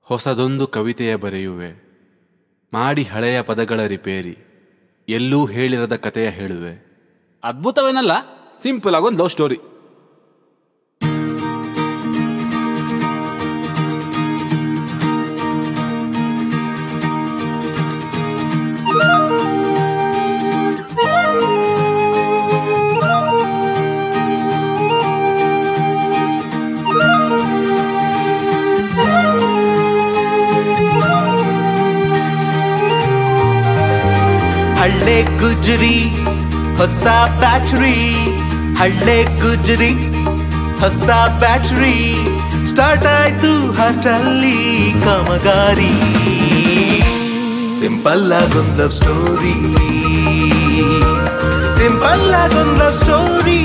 ಹೊಸದೊಂದು ಕವಿತೆಯ ಬರೆಯುವೆ ಮಾಡಿ ಹಳೆಯ ಪದಗಳ ರಿಪೇರಿ ಎಲ್ಲೂ ಹೇಳಿರದ ಕಥೆಯ ಹೇಳುವೆ ಅದ್ಭುತವೇನಲ್ಲ ಸಿಂಪಲ್ ಆಗೊಂದು ಲವ್ ಸ್ಟೋರಿ ಹಳ್ಳೆ ಗುಜ್ರಿ ಹೊಸ ಬ್ಯಾಟ್ರಿ ಹಳ್ಳೆ ಗುಜ್ರಿ ಹೊಸ ಬ್ಯಾಟ್ರಿ ಸ್ಟಾರ್ಟ್ ಆಯ್ತು ಹಠಲ್ಲಿ ಕಾಮಗಾರಿ ಸಿಂಪಲ್ ಆಗೊಂದ್ ಲವ್ ಸ್ಟೋರಿ ಸಿಂಪಲ್ ಆಗೊಂದ್ ಲವ್ ಸ್ಟೋರಿ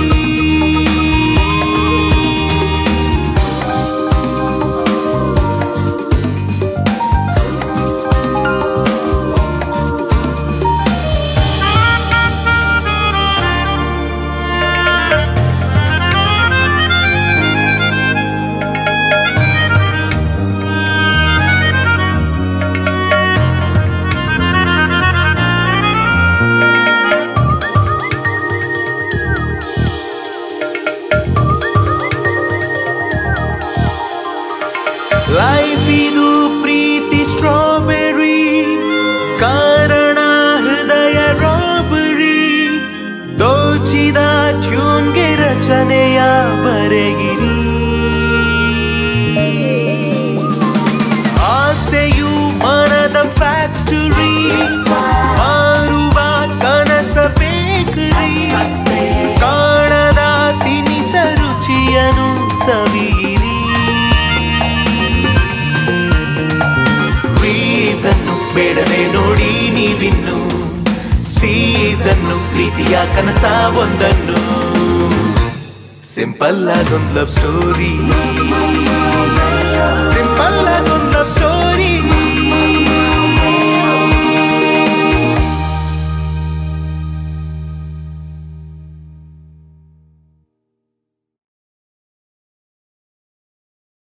ಲೈಫ್ ಇದು ಪ್ರೀತಿ ಸ್ಟ್ರಾಬೆರಿ ಕಾರಣ ಹೃದಯ ರಾಬರಿ ದೋಚಿದ ಟ್ಯೂನ್ಗೆ ರಚನೆಯ ಬರೆಗಿರಿ ಆಸೆಯು ಮನದ ಫ್ಯಾಕ್ಟರಿ ಮಾರುವ ಕನಸ ಬೇಕರಿ ಕಾಣದ ತಿನಿಸ ರುಚಿಯನು ಸವಿಯಿರಿ ರೀಸನ್ನು ಬೇಡದೆ ನೋಡಿ ನೀವಿನ್ನು ಸೀಸನ್ನು ಪ್ರೀತಿಯ ಕನಸ ಒಂದನ್ನು ಸಿಂಪಲ್ ಆಗೊಂದ್ ಲವ್ ಸ್ಟೋರಿ